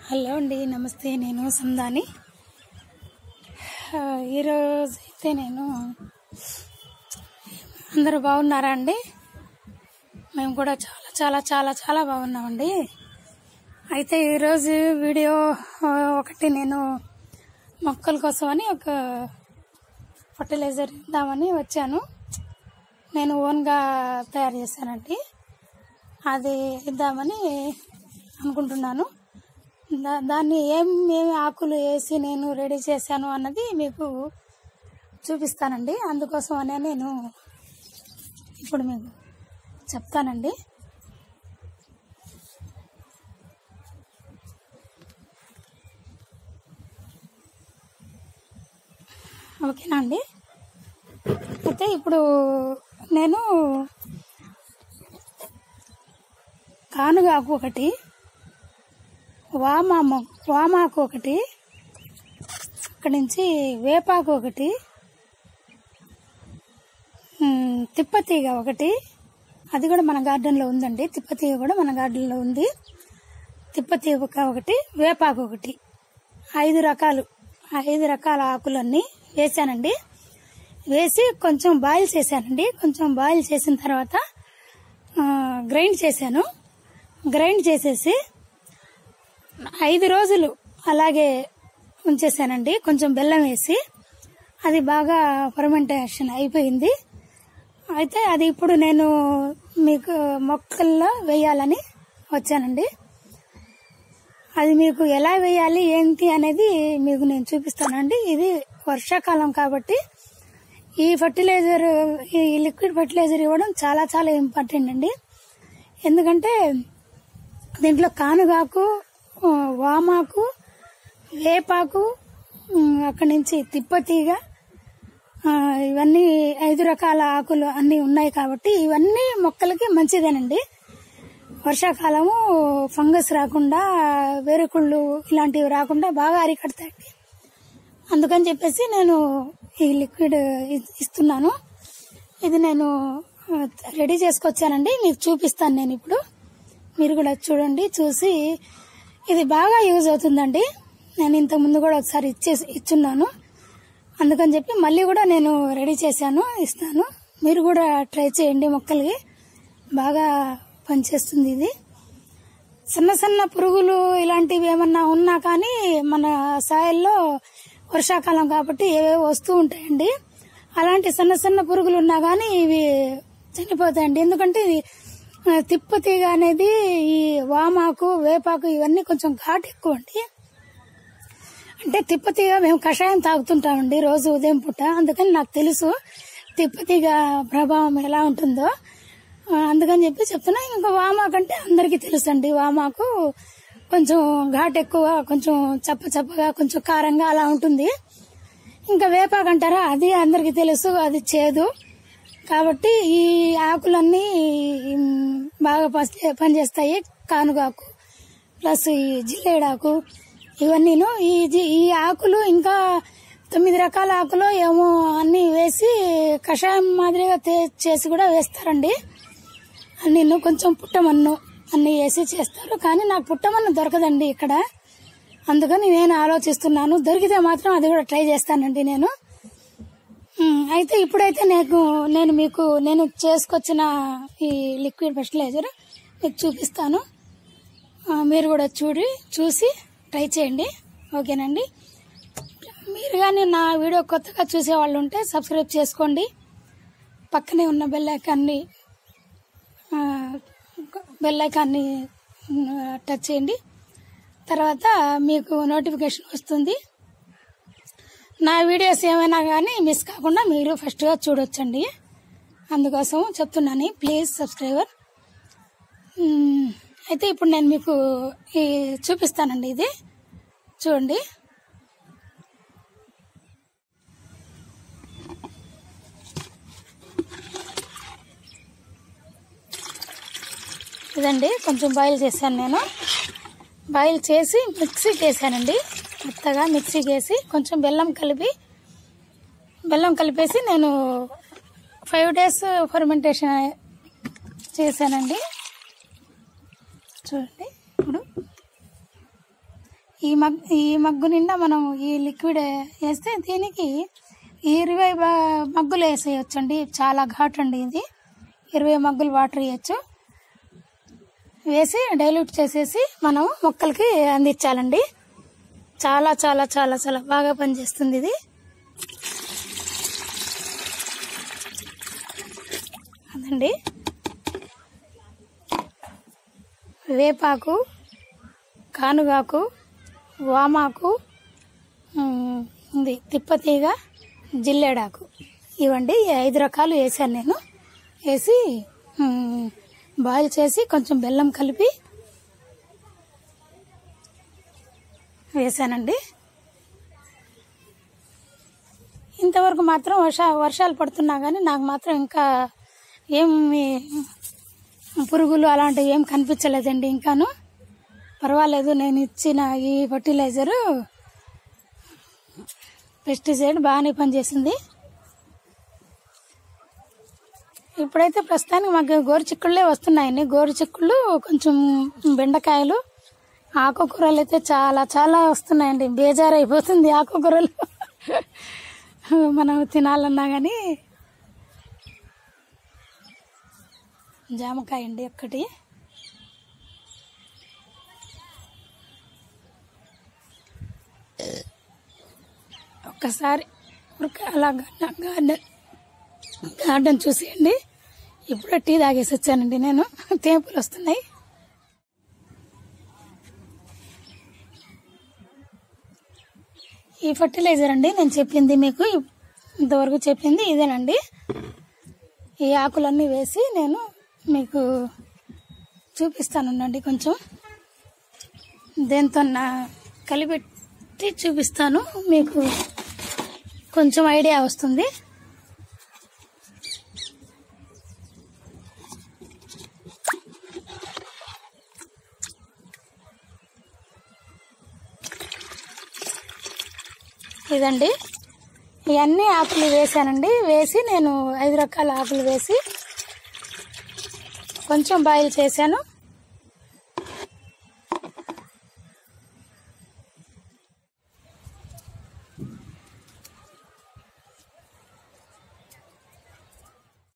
Hello అండి నమస్తే నేను సందాని ఆ, ఈరోజు అయితే నేను అందరూ బాగున్నారా అండి మేము కూడా చాలా చాలా చాలా చాలా బాగున్నామండి అయితే ఈరోజు వీడియో ఆ, ఒకటి నేను మొక్కల కోసమని ఒక ఫర్టిలైజర్ ఇద్దామని వచ్చాను నేను ఓన్గా తయారు చేశానండి అది ఇద్దామని అనుకుంటున్నాను దా దాన్ని ఏం ఏమి ఆకులు వేసి నేను రెడీ చేశాను అన్నది మీకు చూపిస్తానండి అందుకోసం అనే నేను ఇప్పుడు మీకు చెప్తానండి ఓకేనా అండి అయితే ఇప్పుడు నేను కానుగాకు ఒకటి వామ మొ- వామాకు ఒకటి అక్కడి నుంచి వేపాకు ఒకటి ఉమ్, తిప్పతీగ ఒకటి అది కూడా మన గార్డెన్లో ఉందండి తిప్పతీగ కూడా మన గార్డెన్లో ఉంది తిప్పతీగ ఒక- ఒకటి వేపాకు ఒకటి ఐదు రకాలు ఐదు రకాల ఆకులన్నీ వేసానండి వేసి కొంచెం బాయిల్ చేశానండి కొంచెం బాయిల్ చేసిన తర్వాత ఆ, గ్రైండ్ చేశాను గ్రైండ్ చేసేసి ఐదు రోజులు అలాగే ఉంచేసానండి కొంచెం బెల్లం వేసి అది బాగా ఫర్మెంటేషన్ అయిపోయింది అయితే అది ఇప్పుడు నేను మీకు మొక్కల్లో వేయాలని వచ్చానండి అది మీకు ఎలా వేయాలి ఏంటి అనేది మీకు నేను చూపిస్తానండి ఇది వర్షాకాలం కాబట్టి ఈ ఫర్టిలైజర్ ఈ లిక్విడ్ ఫర్టిలైజర్ ఇవ్వడం చాలా చాలా ఇంపార్టెంట్ అండి ఎందుకంటే దీంట్లో కానుగాకు ఆ, వామాకు వేపాకు ఉమ్, అక్కడి నుంచి తిప్పతీగ ఆ, ఇవన్నీ ఐదు రకాల ఆకులు అన్నీ ఉన్నాయి కాబట్టి ఇవన్నీ మొక్కలకి మంచిదేనండి వర్షాకాలము ఫంగస్ రాకుండా వేరుకుళ్ళు ఇలాంటివి రాకుండా బాగా అరికడతాయండి అందుకని చెప్పేసి నేను ఈ లిక్విడ్ ఇ- ఇస్తున్నాను ఇది నేను ఆ, రెడీ చేసుకొచ్చానండి మీకు చూపిస్తాను నేను ఇప్పుడు మీరు కూడా చూడండి చూసి ఇది బాగా యూజ్ అవుతుందండి నేను ఇంతకు ముందు కూడా ఒకసారి ఇచ్చేసి ఇచ్చున్నాను అందుకని చెప్పి మళ్ళీ కూడా నేను రెడీ చేశాను ఇస్తాను మీరు కూడా ట్రై చేయండి మొక్కలకి బాగా పనిచేస్తుంది ఇది సన్న సన్న పురుగులు ఇలాంటివి ఏమన్నా ఉన్నా కానీ మన సాయల్లో వర్షాకాలం కాబట్టి ఏవేవో వస్తూ ఉంటాయండి అలాంటి సన్న సన్న పురుగులు ఉన్నా కానీ ఇవి చనిపోతాయండి ఎందుకంటే ఇది ఆ, తిప్పతీగ అనేది ఈ వామాకు వేపాకు ఇవన్నీ కొంచెం ఘాటు ఎక్కువ అండి అంటే తిప్పతీగ మేము కషాయం తాగుతుంటామండి రోజు ఉదయం పూట అందుకని నాకు తెలుసు తిప్పతీగ ప్రభావం ఎలా ఉంటుందో ఆ, అందుకని చెప్పి చెప్తున్నా ఇంకా వామాకు అంటే అందరికీ తెలుసు అండి వామాకు కొంచెం ఘాటు ఎక్కువ కొంచెం చప్ప చప్పగా కొంచెం కారంగా అలా ఉంటుంది ఇంకా వేపాకు అంటారా అది అందరికీ తెలుసు అది చేదు కాబట్టి ఈ ఆకులన్నీ ఉమ్, బాగా పని- పనిచేస్తాయి కానుగాకు ప్లస్ ఈ జిల్లేడాకు ఇవన్నీను ఈ జి- ఈ ఆకులు ఇంకా తొమ్మిది రకాల ఆకులు ఏమో అన్ని వేసి కషాయం మాదిరిగా తే- చేసి కూడా వేస్తారండి నేను కొంచెం పుట్టమన్ను అన్ని వేసి చేస్తారు కానీ నాకు పుట్టమన్ను దొరకదండి ఇక్కడ అందుకని నేను ఆలోచిస్తున్నాను దొరికితే మాత్రం అది కూడా ట్రై చేస్తానండి నేను ఉమ్, అయితే ఇప్పుడైతే నేను నేను మీకు నేను చేసుకొచ్చిన ఈ లిక్విడ్ ఫెర్టిలైజర్ మీకు చూపిస్తాను ఆ, మీరు కూడా చూడి చూసి ట్రై చేయండి ఓకేనండి మీరు కానీ నా వీడియో కొత్తగా చూసే వాళ్ళు ఉంటే సబ్స్క్రైబ్ చేసుకోండి పక్కనే ఉన్న బెల్ ఐకాన్ని ఆ, బెల్ ఐకాన్ని ఆ, టచ్ చేయండి తర్వాత మీకు నోటిఫికేషన్ వస్తుంది నా వీడియోస్ ఏమైనా కానీ మిస్ కాకుండా మీరు ఫస్ట్గా చూడొచ్చండి అందుకోసం చెప్తున్నాను ప్లీజ్ సబ్స్క్రైబర్ మ్మ్. అయితే ఇప్పుడు నేను మీకు ఈ చూపిస్తానండి ఇది చూడండి ఇదండి కొంచెం బాయిల్ చేశాను నేను బాయిల్ చేసి మిక్సీకి వేసానండి మెత్తగా మిక్సీకి వేసి కొంచెం బెల్లం కలిపి బెల్లం కలిపేసి నేను ఫైవ్ డేస్ ఫర్మెంటేషన్ చేశానండి చూడండి ఇప్పుడు ఈ మగ్ ఈ మగ్గు నిండా మనం ఈ లిక్విడ్ వేస్తే దీనికి ఈ ఇరవై బ- మగ్గులు వేసేయచ్చండి చాలా ఘాట్ అండి ఇది ఇరవై మగ్గులు వాటర్ వేయచ్చు వేసి డైల్యూట్ చేసేసి మనం మొక్కలకి అందించాలండి చాలా చాలా చాలా చాలా బాగా పనిచేస్తుంది ఇది అదండి వేపాకు కానుగాకు వామాకు ఉమ్, ఉంది తిప్పతీగ జిల్లేడాకు ఇవండి ఈ ఐదు రకాలు వేసాను నేను వేసి ఉమ్, బాయిల్ చేసి కొంచెం బెల్లం కలిపి వేసానండి ఇంతవరకు మాత్రం వర్ష వర్షాలు పడుతున్నా కానీ నాకు మాత్రం ఇంకా ఏమి పురుగులు అలాంటివి ఏం కనిపించలేదండి ఇంకాను పర్వాలేదు నేను ఇచ్చిన ఈ ఫర్టిలైజరు పెస్టిసైడ్ బాగానే పనిచేసింది ఇప్పుడైతే ప్రస్తుతానికి మాకు గోరు చిక్కుళ్ళే వస్తున్నాయండి గోరు చిక్కుళ్ళు కొంచెం బెండకాయలు ఆకుకూరలు అయితే చాలా చాలా వస్తున్నాయండి బేజారు అయిపోతుంది ఆకుకూరలు మనం తినాలన్నా కానీ జామకాయ అండి ఒక్కటి ఒక్కసారి ఊరికే అలా గార్డెన్ గార్డెన్ గార్డెన్ చూసేయండి ఇప్పుడే టీ తాగేసి వచ్చానండి నేను తేపులు వస్తున్నాయి ఈ ఫర్టిలైజర్ అండి నేను చెప్పింది మీకు ఇంతవరకు చెప్పింది ఇదేనండి ఈ ఆకులన్నీ వేసి నేను మీకు చూపిస్తానుండండి కొంచెం దేంతో నా కలిపెట్టి చూపిస్తాను మీకు కొంచెం ఐడియా వస్తుంది ఇదండి ఇవన్నీ ఆకులు వేసానండి వేసి నేను ఐదు రకాల ఆకులు వేసి కొంచెం బాయిల్ చేశాను